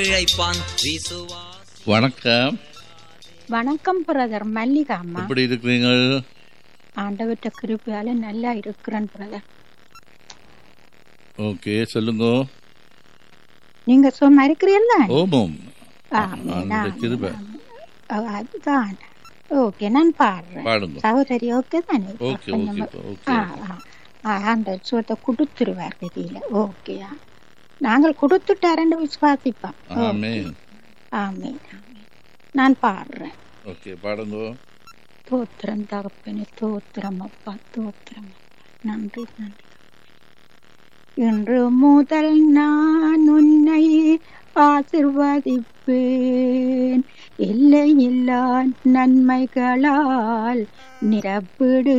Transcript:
இழைப்பான் விசுவாஸ் வணக்கம் வணக்கம் பிரதர் மல்லிகா அம்மா எப்படி இருக்கிறீங்க ஆண்டவர்கிட்ட கிருப்பையால நல்லா இருக்கிறேன் பிரதர் ஓகே சொல்லுங்க நீங்க சும்மா இருக்கிறீல்ல ஓமம் ஆமென், அந்த ஆமென், கிருபை ஆமென். ஓ, அதுதான் ஓகே நான் பாடுறேன் பாடுங்க சகோதரி ஓகே தானே ஓகே அப்ப ஓகே நம்ம- ஓகே ஆ, ஆ. ஆ, ஆண்டவர் சுகத்தை கொடுத்துருவார் கதியில ஓகேயா நாங்கள் கொடுத்துட்டாரன்னு விசுவாசிப்போம் ஆமென் ஆமேன் ஆமேன் நான் பாடுறேன் ஓகே பாடுங்க தோத்திரம் தகப்பனே தோத்திரம் அப்பா தோத்திரம் அப்பா. நன்றி நன்றி இன்று முதல் நான் உன்னை ஆசிர்வதிப்பேன் எல்லையில்லா நன்மைகளால் நிரப்பிடு